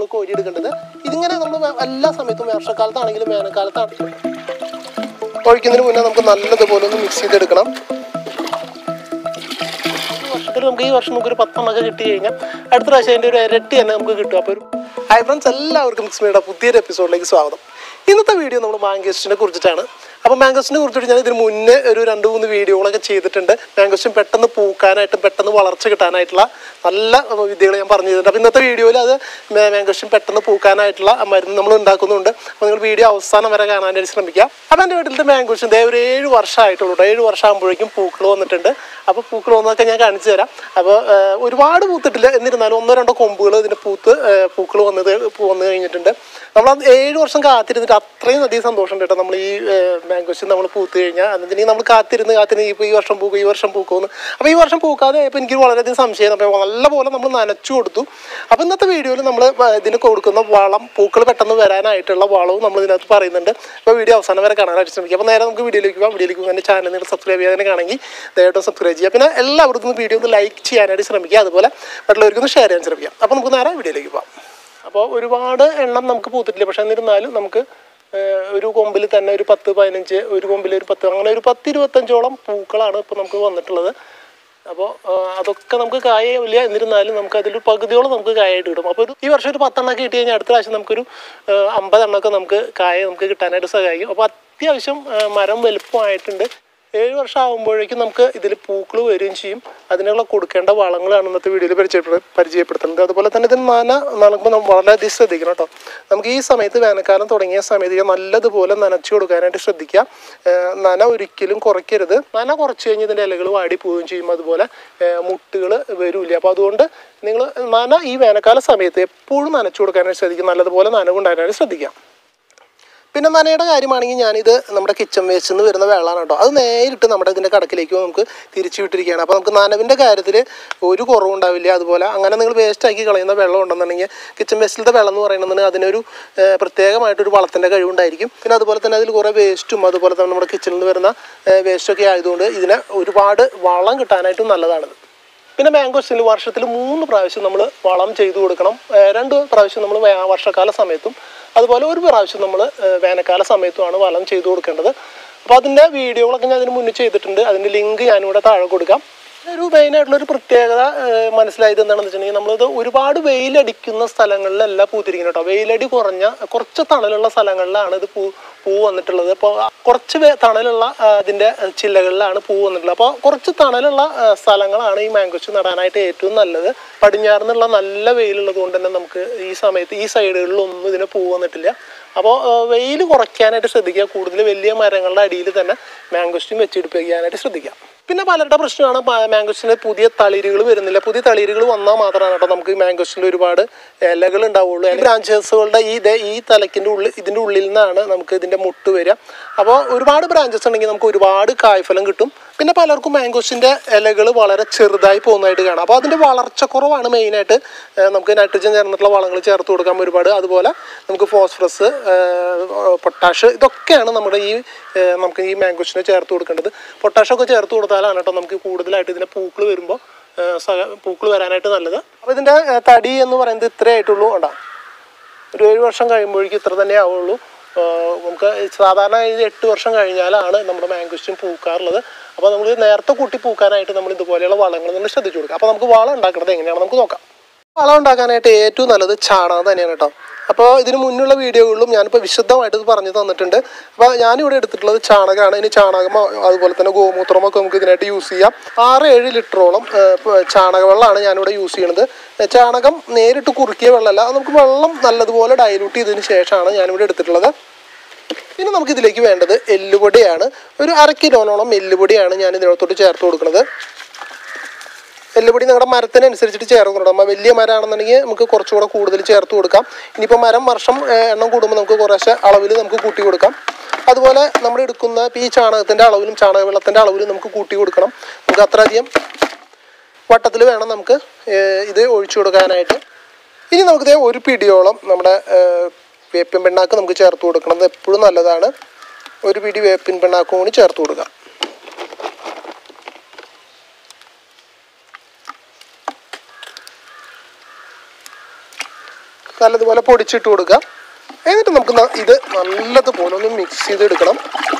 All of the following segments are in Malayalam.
കോരിയെടുക്കേണ്ടത് ഇതിങ്ങനെ നമ്മൾ എല്ലാ സമയത്തും വർഷക്കാലത്താണെങ്കിലും വേനൽക്കാലത്താണെങ്കിലും ഒഴിക്കുന്നതിന് മുന്നേ നമുക്ക് നല്ലതുപോലെ ഒന്ന് മിക്സ് ചെയ്തെടുക്കണം ഈ വർഷത്തിൽ നമുക്ക് ഈ വർഷം നമുക്ക് ഒരു പത്തെണ്ണൊക്കെ കിട്ടി കഴിഞ്ഞാൽ അടുത്ത പ്രാവശ്യം അതിൻ്റെ ഒരു ഇരട്ടി തന്നെ നമുക്ക് കിട്ടും അപ്പോൾ ഒരു ഹൈ ഫ്രണ്ട്സ് എല്ലാവർക്കും മിക്സ് മീഡിയ പുതിയൊരു എപ്പിസോഡിലേക്ക് സ്വാഗതം ഇന്നത്തെ വീഡിയോ നമ്മൾ മാങ്കോസ്റ്റിനെ കുറിച്ചിട്ടാണ് അപ്പോൾ മാങ്കോസ്റ്റിനെ കുറിച്ചിട്ട് ഞാൻ ഇതിന് മുന്നേ ഒരു രണ്ട് മൂന്ന് വീഡിയോകളൊക്കെ ചെയ്തിട്ടുണ്ട് മാങ്കോസ്റ്റിൻ പെട്ടെന്ന് പൂക്കാനായിട്ടും പെട്ടെന്ന് വളർച്ച കിട്ടാനായിട്ടുള്ള നല്ല വിദ്യകൾ ഞാൻ പറഞ്ഞു തരുന്നുണ്ട് അപ്പോൾ ഇന്നത്തെ വീഡിയോയിൽ അത് മാങ്കോസ്റ്റിൻ പെട്ടെന്ന് പൂക്കാനായിട്ടുള്ള മരുന്ന് നമ്മൾ ഉണ്ടാക്കുന്നുണ്ട് അപ്പോൾ നിങ്ങൾ വീഡിയോ അവസാനം വരെ കാണാനായിട്ട് ശ്രമിക്കുക അപ്പോൾ എൻ്റെ വീട്ടിലത്തെ മാങ്കോസ്റ്റിൻ ദേ ഒരു ഏഴ് വർഷമായിട്ടുള്ളൂ കേട്ടോ. ഏഴ് വർഷം ആകുമ്പോഴേക്കും പൂക്കൾ വന്നിട്ടുണ്ട് അപ്പോൾ പൂക്കൾ വന്നതൊക്കെ ഞാൻ കാണിച്ചു തരാം അപ്പോൾ ഒരുപാട് പൂത്തിട്ടില്ല എന്നിരുന്നാലും ഒന്നോ രണ്ടോ കൊമ്പുകൾ ഇതിൻ്റെ പൂത്ത് പൂക്കൾ വന്നത് പൂ- വന്നു കഴിഞ്ഞിട്ടുണ്ട് നമ്മൾ അത് ഏഴ് വർഷം കാത്തിരുന്നിട്ട് അത്രയും അധികം സന്തോഷമുണ്ട് കേട്ടോ നമ്മൾ ഈ മാങ്കോസ് നമ്മൾ പൂത്ത് കഴിഞ്ഞാൽ എന്നിട്ടുണ്ടെങ്കിൽ നമ്മൾ കാത്തിരുന്ന് കാത്തിരുന്ന് ഇപ്പോൾ ഈ വർഷം പൂക്കും ഈ വർഷം പൂക്കുമെന്ന് അപ്പോൾ ഈ വർഷം പൂക്കാതെ ആയപ്പോൾ എനിക്ക് വളരെയധികം സംശയം അപ്പോൾ നല്ലപോലെ നമ്മൾ നനച്ചു കൊടുത്തു അപ്പോൾ ഇന്നത്തെ വീഡിയോയിൽ നമ്മൾ ഇതിന് കൊടുക്കുന്ന വളം പൂക്കൾ പെട്ടെന്ന് വരാനായിട്ടുള്ള വളവും നമ്മൾ ഇതിനകത്ത് പറയുന്നുണ്ട് അപ്പോൾ വീഡിയോ അവസാനം വരെ കാണാനായിട്ട് ശ്രമിക്കുക അപ്പോൾ നേരെ നമുക്ക് വീഡിയോയിലേക്ക് പോകാം വീഡിയോയിലേക്ക് പോകും എൻ്റെ ചാനൽ നിങ്ങൾ സബ്സ്ക്രൈബ് ചെയ്യാതെ കാണണമെങ്കിൽ ദയവായിട്ടും സബ്സ്ക്രൈബ് ചെയ്യുക പിന്നെ എല്ലാവർക്കും വീഡിയോ ഒന്ന് ലൈക്ക് ചെയ്യാനായിട്ട് ശ്രമിക്കുക അതുപോലെ മറ്റുള്ളവർക്കൊന്ന് ഷെയർ ചെയ്യാൻ ശ്രമിക്കുക അപ്പോൾ നമുക്ക് നേരെ വീഡിയോയിലേക്ക് പോകാം അപ്പോൾ ഒരുപാട് എണ്ണം നമുക്ക് പൂത്തിട്ടില്ല പക്ഷെ എന്നിരുന്നാലും നമുക്ക് ഏഹ്, ഒരു കൊമ്പിൽ തന്നെ ഒരു പത്ത് പതിനഞ്ച് ഒരു കൊമ്പിൽ ഒരു പത്ത് അങ്ങനെ ഒരു പത്ത് ഇരുപത്തഞ്ചോളം പൂക്കളാണ് ഇപ്പോൾ നമുക്ക് വന്നിട്ടുള്ളത് അപ്പോൾ അതൊക്കെ നമുക്ക് കായയില്ല എന്നിരുന്നാലും നമുക്ക് അതിൽ പകുതിയോളം നമുക്ക് കായായിട്ട് കിട്ടും അപ്പോൾ ഒരു ഈ വർഷം ഒരു പത്തെണ്ണമൊക്കെ കിട്ടി കഴിഞ്ഞാൽ അടുത്ത പ്രാവശ്യം നമുക്കൊരു ഏഹ്, അമ്പതെണ്ണമൊക്കെ നമുക്ക് കായ നമുക്ക് കിട്ടാനായിട്ട് സഹായിക്കും അപ്പോൾ അത്യാവശ്യം ഏഹ്, മരം വലുപ്പമായിട്ടുണ്ട് ഏഴ് വർഷം ആകുമ്പോഴേക്കും നമുക്ക് ഇതിൽ പൂക്കൾ വരികയും ചെയ്യും അതിനുള്ള കൊടുക്കേണ്ട വളങ്ങളാണ് ഇന്നത്തെ വീഡിയോയിൽ പരിചയപ്പെടു പരിചയപ്പെടുത്തുന്നത് അതുപോലെ തന്നെ ഇതിന് നന നനക്കുമ്പോൾ നമ്മൾ വളരെയധികം ശ്രദ്ധിക്കണം കേട്ടോ നമുക്ക് ഈ സമയത്ത് വേനൽക്കാലം തുടങ്ങിയ സമയത്ത് ഇത് നല്ലതുപോലെ നനച്ചു കൊടുക്കാനായിട്ട് ശ്രദ്ധിക്കുക ഏഹ് നന ഒരിക്കലും കുറയ്ക്കരുത് നന കുറച്ച് കഴിഞ്ഞ് ഇതിൻ്റെ ഇലകൾ വാടി പോവുകയും ചെയ്യും അതുപോലെ മുട്ടുകൾ വരില്ല അപ്പോൾ അതുകൊണ്ട് നിങ്ങൾ നന ഈ വേനൽക്കാല സമയത്ത് എപ്പോഴും നനച്ചു കൊടുക്കാനായിട്ട് ശ്രദ്ധിക്കുക നല്ലതുപോലെ നനവുണ്ടാകാനായിട്ട് ശ്രദ്ധിക്കാം പിന്നെ നനയുടെ കാര്യമാണെങ്കിൽ ഞാനിത് നമ്മുടെ കിച്ചൺ വേസ്റ്റ് നിന്ന് വരുന്ന വെള്ളമാണ് കേട്ടോ അത് നേരിട്ട് നമ്മുടെ ഇതിൻ്റെ കടക്കിലേക്ക് നമുക്ക് തിരിച്ചു വിട്ടിരിക്കുകയാണ് അപ്പോൾ നമുക്ക് നനവിൻ്റെ കാര്യത്തിൽ ഒരു കുറവും ഉണ്ടാവില്ല അതുപോലെ അങ്ങനെ നിങ്ങൾ വേസ്റ്റ് ആക്കി കളയുന്ന വെള്ളം ഉണ്ടെന്നുണ്ടെങ്കിൽ കിച്ചൺ വേസ്റ്റിലത്തെ വെള്ളം എന്ന് പറയുന്നത് അതിനൊരു ഏഹ്, പ്രത്യേകമായിട്ടൊരു വളത്തിൻ്റെ കഴിവുണ്ടായിരിക്കും പിന്നെ അതുപോലെ തന്നെ അതിൽ കുറേ വേസ്റ്റും അതുപോലെ തന്നെ നമ്മുടെ കിച്ചണിൽ നിന്ന് വരുന്ന വേസ്റ്റൊക്കെ ആയതുകൊണ്ട് ഇതിന് ഒരുപാട് വളം കിട്ടാനായിട്ടും നല്ലതാണിത് പിന്നെ മാംഗോസിൽ വർഷത്തിൽ മൂന്ന് പ്രാവശ്യം നമ്മൾ വളം ചെയ്തു കൊടുക്കണം ഏഹ് രണ്ട് പ്രാവശ്യം നമ്മൾ വർഷക്കാല സമയത്തും അതുപോലെ ഒരു പ്രാവശ്യം നമ്മൾ വേനൽക്കാല സമയത്തുമാണ് വളം ചെയ്തു കൊടുക്കേണ്ടത് അപ്പോൾ അതിൻ്റെ വീഡിയോകളൊക്കെ ഞാൻ അതിന് മുന്നേ ചെയ്തിട്ടുണ്ട് അതിൻ്റെ ലിങ്ക് ഞാനിവിടെ താഴെ കൊടുക്കാം ഒരു മെയിനായിട്ടുള്ള ഒരു പ്രത്യേകത ഏഹ് മനസ്സിലായത് എന്താണെന്ന് വെച്ചിട്ടുണ്ടെങ്കിൽ നമ്മളിത് ഒരുപാട് വെയിലടിക്കുന്ന സ്ഥലങ്ങളിലല്ല പൂത്തിരിക്കുന്നത് കേട്ടോ വെയിലടി കുറഞ്ഞ കുറച്ച് തണലുള്ള സ്ഥലങ്ങളിലാണ് ഇത് പൂ പൂ വന്നിട്ടുള്ളത് അപ്പോൾ കുറച്ച് വേ- തണലുള്ള ആ, ഇതിൻ്റെ ചില്ലകളിലാണ് പൂ വന്നിട്ടുള്ളത് അപ്പോൾ കുറച്ച് തണലുള്ള ആ, സ്ഥലങ്ങളാണ് ഈ മാംഗോസ് നടാനായിട്ട് ഏറ്റവും നല്ലത് പടിഞ്ഞാറ് നിന്നുള്ള നല്ല വെയിലുള്ളത് കൊണ്ട് തന്നെ നമുക്ക് ഈ സമയത്ത് ഈ സൈഡുകളിലൊന്നും ഇതിന് പൂ വന്നിട്ടില്ല അപ്പോൾ വെയിൽ കുറയ്ക്കാനായിട്ട് ശ്രദ്ധിക്കുക കൂടുതൽ വലിയ മരങ്ങളുടെ അടിയിൽ തന്നെ മാംഗോസ്റ്റും വെച്ചിടിപ്പിക്കാനായിട്ട് ശ്രദ്ധിക്കുക പിന്നെ പലരുടെ പ്രശ്നമാണ് മാംഗോസ്റ്റിന് പുതിയ തളിരുകൾ വരുന്നില്ല പുതിയ തളിരുകൾ വന്നാൽ മാത്രമാണ് കേട്ടോ നമുക്ക് ഈ മാംഗോസ്റ്റിൻ്റെ ഒരുപാട് ഇലകൾ ഉണ്ടാവുള്ളൂ ബ്രാഞ്ചസുകളുടെ ഈ ദേ ഈ തലക്കിൻ്റെ ഉള്ളിൽ ഇതിൻ്റെ ഉള്ളിൽ നിന്നാണ് നമുക്ക് ഇതിൻ്റെ മുട്ട് വരിക അപ്പോൾ ഒരുപാട് ബ്രാഞ്ചസ് ഉണ്ടെങ്കിൽ നമുക്ക് ഒരുപാട് കായ്ഫലം കിട്ടും പിന്നെ പലർക്കും മാംഗോസിൻ്റെ ഇലകൾ വളരെ ചെറുതായി പോകുന്നതായിട്ട് കാണാം അപ്പോൾ അതിൻ്റെ വളർച്ചക്കുറവാണ് മെയിനായിട്ട് ഏഹ് നമുക്ക് നൈട്രജൻ ചേർന്നിട്ടുള്ള വളങ്ങൾ ചേർത്ത് കൊടുക്കാൻ ഒരുപാട് അതുപോലെ നമുക്ക് ഫോസ്ഫറസ് പൊട്ടാഷ് ഇതൊക്കെയാണ് നമ്മുടെ ഈ ഏഹ് നമുക്ക് ഈ മാംഗോസിന് ചേർത്ത് കൊടുക്കേണ്ടത് പൊട്ടാഷൊക്കെ ചേർത്ത് കൊടുത്താലാണ് കേട്ടോ നമുക്ക് കൂടുതലായിട്ട് ഇതിൻ്റെ പൂക്കൾ വരുമ്പോൾ പൂക്കൾ വരാനായിട്ട് നല്ലത് അപ്പോൾ ഇതിൻ്റെ ഏഹ് തടി എന്ന് പറയുന്നത് ഇത്രേ ആയിട്ടുള്ളൂ കേട്ടോ ഒരു ഏഴ് വർഷം കഴിയുമ്പോഴേക്കും ഇത്ര തന്നെ ആവുള്ളൂ ആഹ് നമുക്ക് സാധാരണ ഇത് എട്ട് വർഷം കഴിഞ്ഞാലാണ് നമ്മുടെ മാംഗോസ്റ്റും പൂക്കാറുള്ളത് അപ്പോൾ നമ്മൾ നേരത്തെ കൂട്ടി പൂക്കാനായിട്ട് നമ്മൾ ഇതുപോലെയുള്ള വളങ്ങൾ നമ്മൾ ശ്രദ്ധിച്ചു കൊടുക്കുക അപ്പോൾ നമുക്ക് വളം ഉണ്ടാക്കുന്നത് എങ്ങനെയാണ് നമുക്ക് നോക്കാം വളം ഉണ്ടാക്കാനായിട്ട് ഏറ്റവും നല്ലത് ചാണകം തന്നെയാണ് കേട്ടോ അപ്പോൾ ഇതിന് മുന്നുള്ള വീഡിയോകളിലും ഞാനിപ്പോൾ വിശദമായിട്ട് ഇത് പറഞ്ഞു തന്നിട്ടുണ്ട് അപ്പോൾ ഞാനിവിടെ എടുത്തിട്ടുള്ളത് ചാണകമാണ് ഇനി ചാണകമോ അതുപോലെ തന്നെ ഗോമൂത്രമോ ഒക്കെ നമുക്ക് ഇതിനായിട്ട് യൂസ് ചെയ്യാം ആറ് ഏഴ് ലിറ്ററോളം ചാണകവെള്ളമാണ് ഞാനിവിടെ യൂസ് ചെയ്യണത് ഏഹ് ചാണകം നേരിട്ട് കുറുക്കിയ വെള്ളമല്ല അത് നമുക്ക് വെള്ളം നല്ലതുപോലെ ഡൈലൂട്ട് ചെയ്തതിന് ശേഷമാണ് ഞാനിവിടെ എടുത്തിട്ടുള്ളത് ഇനി നമുക്ക് ഇതിലേക്ക് വേണ്ടത് എല്ലുപൊടിയാണ് ഒരു അര കിലോനോളം എല്ലുപൊടിയാണ് ഞാൻ ഇതിനകത്തോട്ട് ചേർത്ത് കൊടുക്കുന്നത് എല്ലുപൊടി നിങ്ങളുടെ മരത്തിനനുസരിച്ചിട്ട് ചേർത്ത് കൊടുക്കാം അപ്പോൾ വലിയ മരമാണെന്നുണ്ടെങ്കിൽ നമുക്ക് കുറച്ചുകൂടെ കൂടുതൽ ചേർത്ത് കൊടുക്കാം ഇനിയിപ്പോൾ മരം വർഷം ഏഹ്, എണ്ണം കൂടുമ്പോൾ നമുക്ക് കുറേശ്ശെ അളവിൽ നമുക്ക് കൂട്ടി കൊടുക്കാം അതുപോലെ നമ്മൾ എടുക്കുന്ന ഇപ്പോൾ ഈ ചാണകത്തിൻ്റെ അളവിലും ചാണക വെള്ളത്തിൻ്റെ അളവിലും നമുക്ക് കൂട്ടി കൊടുക്കണം നമുക്ക് അത്രയധികം വട്ടത്തിൽ വേണം നമുക്ക് ഏഹ്, ഇത് ഒഴിച്ചു കൊടുക്കാനായിട്ട് ഇനി നമുക്ക് ദേ ഒരു പിടിയോളം നമ്മുടെ ഏഹ്, വേപ്പിൻ പിണ്ണാക്ക് നമുക്ക് ചേർത്ത് കൊടുക്കണം അത് എപ്പോഴും നല്ലതാണ് ഒരു പിടി വേപ്പിൻ പിണ്ണാക്കും കൂടി ചേർത്ത് കൊടുക്കാം നല്ലതുപോലെ പൊടിച്ചിട്ട് കൊടുക്കുക എന്നിട്ട് നമുക്ക് ന- ഇത് നല്ലതുപോലെ ഒന്ന് മിക്സ് ചെയ്തെടുക്കണം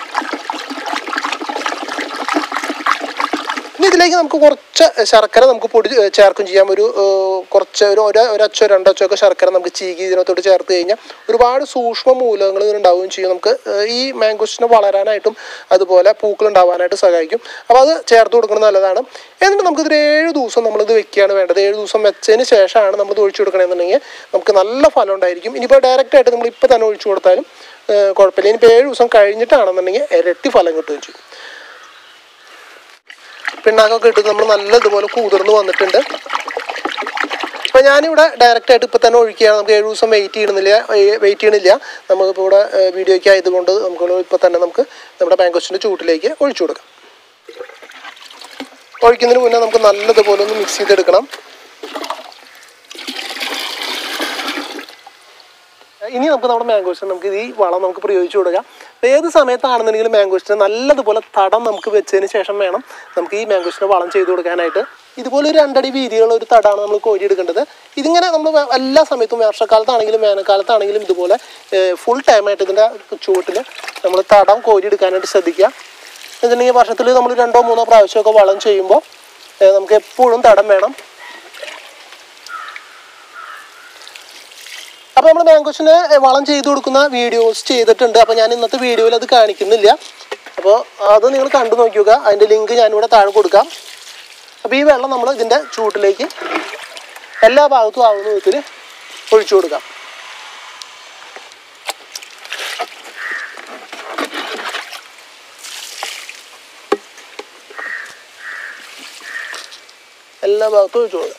ഇനി ഇതിലേക്ക് നമുക്ക് കുറച്ച് ശർക്കര നമുക്ക് പൊടി ഏ, ചേർക്കും ചെയ്യാം ഒരു ഏ, കുറച്ച് ഒരു ഒരു- ഒരച്ചോ രണ്ടച്ചോ ഒക്കെ ശർക്കര നമുക്ക് ചീകി ഇതിനകത്തോട്ട് ചേർത്ത് കഴിഞ്ഞാൽ ഒരുപാട് സൂക്ഷ്മ മൂലകങ്ങൾ ഇതിനുണ്ടാവുകയും ചെയ്യും നമുക്ക് ഏ, ഈ മാംഗോസ്റ്റിന് വളരാനായിട്ടും അതുപോലെ പൂക്കൾ ഉണ്ടാവാനായിട്ട് സഹായിക്കും അപ്പോൾ അത് ചേർത്ത് കൊടുക്കുന്നത് നല്ലതാണ് എന്നിട്ട് നമുക്കിതൊരു ഏഴ് ദിവസം നമ്മളിത് വെക്കുകയാണ് വേണ്ടത് ഏഴ് ദിവസം വെച്ചതിന് ശേഷമാണ് നമ്മൾ ഒഴിച്ചു കൊടുക്കണമെന്നുണ്ടെങ്കിൽ നമുക്ക് നല്ല ഫലം ഉണ്ടായിരിക്കും ഇനിയിപ്പോൾ ഡയറക്റ്റ് ആയിട്ട് നമ്മൾ ഇപ്പോൾ തന്നെ ഒഴിച്ചു കൊടുത്താലും ഏ, കുഴപ്പമില്ല ഇനിയിപ്പോൾ ഏഴ് ദിവസം കഴിഞ്ഞിട്ടാണെന്നുണ്ടെങ്കിൽ ഇരട്ടി ഫലം കിട്ടുകയും ചെയ്യും പിണ്ണാക്കൊക്കെ ഇട്ട് നമ്മൾ നല്ല ഇതുപോലെ കുതിർന്ന് വന്നിട്ടുണ്ട് അപ്പോൾ ഞാനിവിടെ ഡയറക്റ്റ് ആയിട്ട് ഇപ്പോൾ തന്നെ ഒഴിക്കുകയാണ് നമുക്ക് ഏഴ് ദിവസം വെയിറ്റ് ചെയ്യണമെന്നില്ല വെയിറ്റ് ചെയ്യണില്ല നമുക്കിപ്പോൾ ഇവിടെ വീഡിയോയ്ക്ക് ആയതുകൊണ്ട് നമുക്ക് ഇപ്പോൾ തന്നെ നമുക്ക് നമ്മുടെ മാംഗോസിൻ്റെ ചൂട്ടിലേക്ക് ഒഴിച്ചു കൊടുക്കാം ഒഴിക്കുന്നതിന് മുന്നേ നമുക്ക് നല്ലതുപോലെ ഒന്ന് മിക്സ് ചെയ്തെടുക്കണം ഇനി നമുക്ക് നമ്മുടെ മാംഗോസ്റ്റിന് നമുക്ക് ഈ വളം നമുക്ക് പ്രയോഗിച്ചു കൊടുക്കാം അപ്പോൾ ഏത് സമയത്താണെന്നുണ്ടെങ്കിലും മാംഗോസ്റ്റിന് നല്ലതുപോലെ തടം നമുക്ക് വെച്ചതിന് ശേഷം വേണം നമുക്ക് ഈ മാംഗോസ്റ്റിന് വളം ചെയ്ത് കൊടുക്കാനായിട്ട് ഇതുപോലെ ഒരു രണ്ടടി വീതിയുള്ള ഒരു തടാണ് നമ്മൾ കോരിയെടുക്കേണ്ടത് ഇതിങ്ങനെ നമ്മൾ വേ- എല്ലാ സമയത്തും വർഷക്കാലത്താണെങ്കിലും വേനൽക്കാലത്താണെങ്കിലും ഇതുപോലെ ഫുൾ ടൈമായിട്ട് ഇതിൻ്റെ ചുവട്ടിൽ നമ്മൾ തടം കോരിയെടുക്കാനായിട്ട് ശ്രദ്ധിക്കുക എന്നുണ്ടെങ്കിൽ വർഷത്തിൽ നമ്മൾ രണ്ടോ മൂന്നോ പ്രാവശ്യമൊക്കെ വളം ചെയ്യുമ്പോൾ ഏഹ് നമുക്ക് എപ്പോഴും തടം വേണം അപ്പോൾ നമ്മൾ മാംഗോസിന് വളം ചെയ്ത് കൊടുക്കുന്ന വീഡിയോസ് ചെയ്തിട്ടുണ്ട് അപ്പോൾ ഞാൻ ഇന്നത്തെ വീഡിയോയിൽ അത് കാണിക്കുന്നില്ല അപ്പോൾ അത് നിങ്ങൾ കണ്ടു നോക്കിയോക്കുക അതിൻ്റെ ലിങ്ക് ഞാനിവിടെ താഴെ കൊടുക്കാം അപ്പോൾ ഈ വെള്ളം നമ്മൾ ഇതിൻ്റെ ചൂട്ടിലേക്ക് എല്ലാ ഭാഗത്തും ആവുന്ന വിധത്തിൽ ഒഴിച്ചു കൊടുക്കാം എല്ലാ ഭാഗത്തും ഒഴിച്ചു കൊടുക്കാം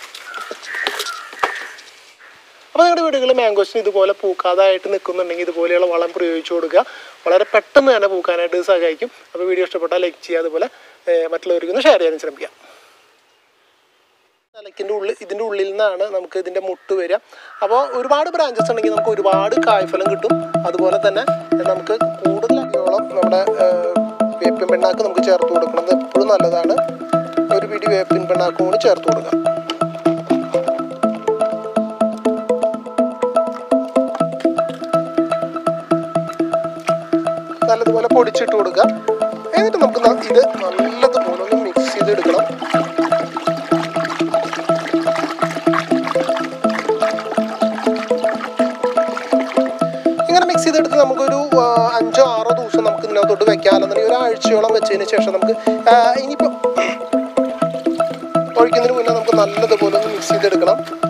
അപ്പോൾ നിങ്ങളുടെ വീടുകളിൽ മാംഗോസിന് ഇതുപോലെ പൂക്കാതായിട്ട് നിൽക്കുന്നുണ്ടെങ്കിൽ ഇതുപോലെയുള്ള വളം പ്രയോഗിച്ചു കൊടുക്കുക വളരെ പെട്ടെന്ന് തന്നെ പൂക്കാനായിട്ട് ഇത് സഹായിക്കും അപ്പോൾ വീഡിയോ ഇഷ്ടപ്പെട്ടാൽ ലൈക്ക് ചെയ്യുക അതുപോലെ ഏഹ്, മറ്റുള്ളവർക്ക് ഒന്ന് ഷെയർ ചെയ്യാനും ശ്രമിക്കുക തലക്കിൻ്റെ ഉള്ളിൽ ഇതിൻ്റെ ഉള്ളിൽ നിന്നാണ് നമുക്ക് ഇതിൻ്റെ മുട്ട് വരിക അപ്പോൾ ഒരുപാട് ബ്രാഞ്ചസ് ഉണ്ടെങ്കിൽ നമുക്ക് ഒരുപാട് കായ്ഫലം കിട്ടും അതുപോലെ തന്നെ നമുക്ക് കൂടുതൽ അടിയോളം നമ്മുടെ ഏഹ്, വേപ്പിൻ പിണ്ണാക്ക് നമുക്ക് ചേർത്ത് കൊടുക്കുന്നത് എപ്പോഴും നല്ലതാണ് ഒരു പിടി വേപ്പിൻ പിണ്ണാക്കും കൂടി ചേർത്ത് കൊടുക്കാം നല്ലതുപോലെ പൊടിച്ചിട്ട് കൊടുക്കുക എന്നിട്ട് നമുക്ക് ന- ഇത് നല്ലതുപോലെ ഒന്ന് മിക്സ് ചെയ്തെടുക്കണം ഇങ്ങനെ മിക്സ് ചെയ്തെടുത്ത് നമുക്കൊരു ആ, അഞ്ചോ ആറോ ദിവസം നമുക്ക് ഇതിനകത്തോട്ട് വെക്കാമെന്നുണ്ടെങ്കിൽ ഒരാഴ്ചയോളം വെച്ചതിന് ശേഷം നമുക്ക് ആ, ഇനിയിപ്പോൾ ഒഴിക്കുന്നതിന് മുന്നേ നമുക്ക് നല്ലതുപോലെ ഒന്ന് മിക്സ് ചെയ്തെടുക്കണം